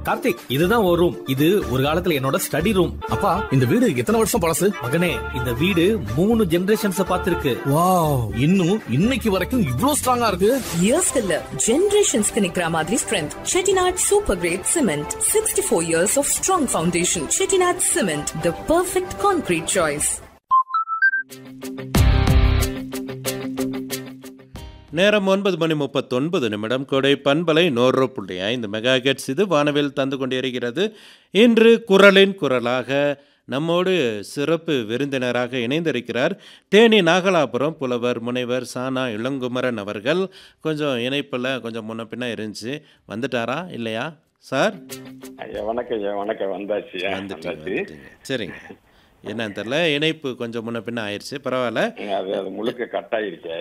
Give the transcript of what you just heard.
கார்த்திக் இதுதான் ஒரு ரூம் இது ஒரு காலத்துல என்னோட ஸ்டடி ரூம் அப்பா இந்த வீடு எத்தனை வருஷம் பழசு மகனே இந்த வீடு மூணு ஜெனரேஷன்ஸ் பார்த்திருக்கு வாவ் இன்னும் இன்னைக்கு வரைக்கும் இவ்ளோ ஸ்ட்ராங்கா இருக்கு இயர்ஸ்க்கு இல்ல ஜெனரேஷன்ஸ்க்கு நிக்கிற மாதிரி strength Chettinad super grade cement sixty four years of strong foundation Chettinad cement the perfect concrete choice நேரம் ஒன்பது மணி முப்பத்தொன்பது நிமிடம் கொடை பண்பலை நூறு புள்ளி ஐந்து மெகா கெட்ஸ் இது வானவில் தந்து கொண்டிருக்கிறது இன்று குரலின் குரலாக நம்மோடு சிறப்பு விருந்தினராக இணைந்திருக்கிறார் தேனி நாகலாபுரம் புலவர் முனைவர் சானா இளங்குமரன் அவர்கள் கொஞ்சம் இணைப்பில் கொஞ்சம் முன்ன பின்ன இருந்துச்சு வந்துட்டாரா இல்லையா சார் ஐயா வணக்கம் ஐயா வணக்கம் வந்தாச்சு ஐயா, வந்துட்டீங்க வந்தாச்சு வந்துட்டீங்க சரிங்க என்னன்னு தெரில இணைப்பு கொஞ்சம் முன்ன பின்ன ஆயிடுச்சு பரவாயில்ல அது அது முழுக்க கட் ஆயிருச்சு